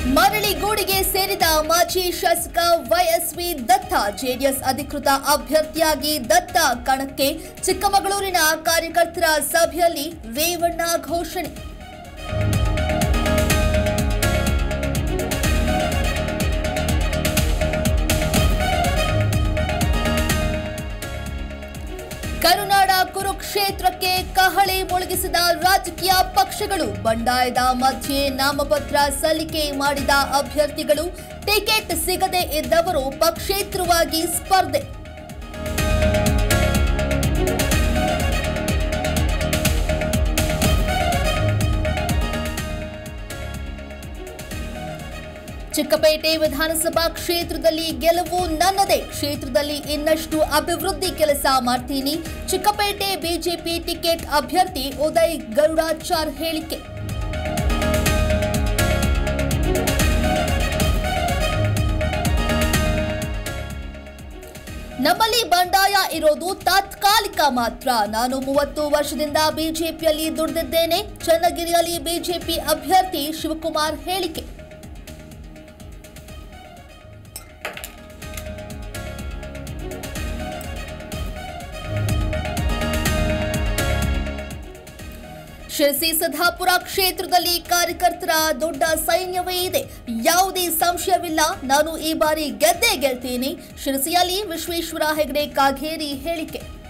ಮರಳಿಗೂಡಿಗೆ ಸೇರಿದ ಮಾಜಿ ಶಾಸಕ ವೈಎಸ್ವಿ ದತ್ತ ಜೆಡಿಎಸ್ ಅಧಿಕೃತ ಅಭ್ಯರ್ಥಿಯಾಗಿ ದತ್ತ ಕಣಕ್ಕೆ ಚಿಕ್ಕಮಗಳೂರಿನ ಕಾರ್ಯಕರ್ತರ ಸಭೆಯಲ್ಲಿ ರೇವಣ್ಣ ಘೋಷಣೆ ಕರುನಾಡ ಕುರುಕ್ಷೇತ್ರಕ್ಕೆ ಕಹಳೆ ಮೊಳಗಿಸಿದ ರಾಜಕೀಯ ಪಕ್ಷಗಳು ಬಂಡಾಯದ ಮಧ್ಯೆ ನಾಮಪತ್ರ ಸಲ್ಲಿಕೆ ಮಾಡಿದ ಅಭ್ಯರ್ಥಿಗಳು ಟಿಕೆಟ್ ಸಿಗದೆ ಇದ್ದವರು ಪಕ್ಷೇತರವಾಗಿ ಸ್ಪರ್ಧೆ ಚಿಕ್ಕಪೇಟೆ ವಿಧಾನಸಭಾ ಕ್ಷೇತ್ರದಲ್ಲಿ ಗೆಲುವು ನನ್ನದೇ ಕ್ಷೇತ್ರದಲ್ಲಿ ಇನ್ನಷ್ಟು ಅಭಿವೃದ್ಧಿ ಕೆಲಸ ಮಾಡ್ತೀನಿ ಚಿಕ್ಕಪೇಟೆ ಬಿಜೆಪಿ ಟಿಕೆಟ್ ಅಭ್ಯರ್ಥಿ ಉದಯ್ ಗರುಡಾಚಾರ್ ಹೇಳಿಕೆ ನಮ್ಮಲ್ಲಿ ಬಂಡಾಯ ಇರೋದು ತಾತ್ಕಾಲಿಕ ಮಾತ್ರ ನಾನು ಮೂವತ್ತು ವರ್ಷದಿಂದ ಬಿಜೆಪಿಯಲ್ಲಿ ದುಡಿದಿದ್ದೇನೆ ಚನ್ನಗಿರಿಯಲ್ಲಿ ಬಿಜೆಪಿ ಅಭ್ಯರ್ಥಿ ಶಿವಕುಮಾರ್ ಹೇಳಿಕೆ ಶಿರಸಿ ಸದಾಪುರ ಕ್ಷೇತ್ರದಲ್ಲಿ ಕಾರ್ಯಕರ್ತರ ದೊಡ್ಡ ಸೈನ್ಯವೇ ಇದೆ ಯಾವುದೇ ಸಂಶಯವಿಲ್ಲ ನಾನು ಈ ಬಾರಿ ಗೆದ್ದೇ ಗೆಲ್ತೀನಿ ಶಿರಸಿಯಲ್ಲಿ ವಿಶ್ವೇಶ್ವರ ಹೆಗಡೆ ಕಾಗೇರಿ ಹೇಳಿಕೆ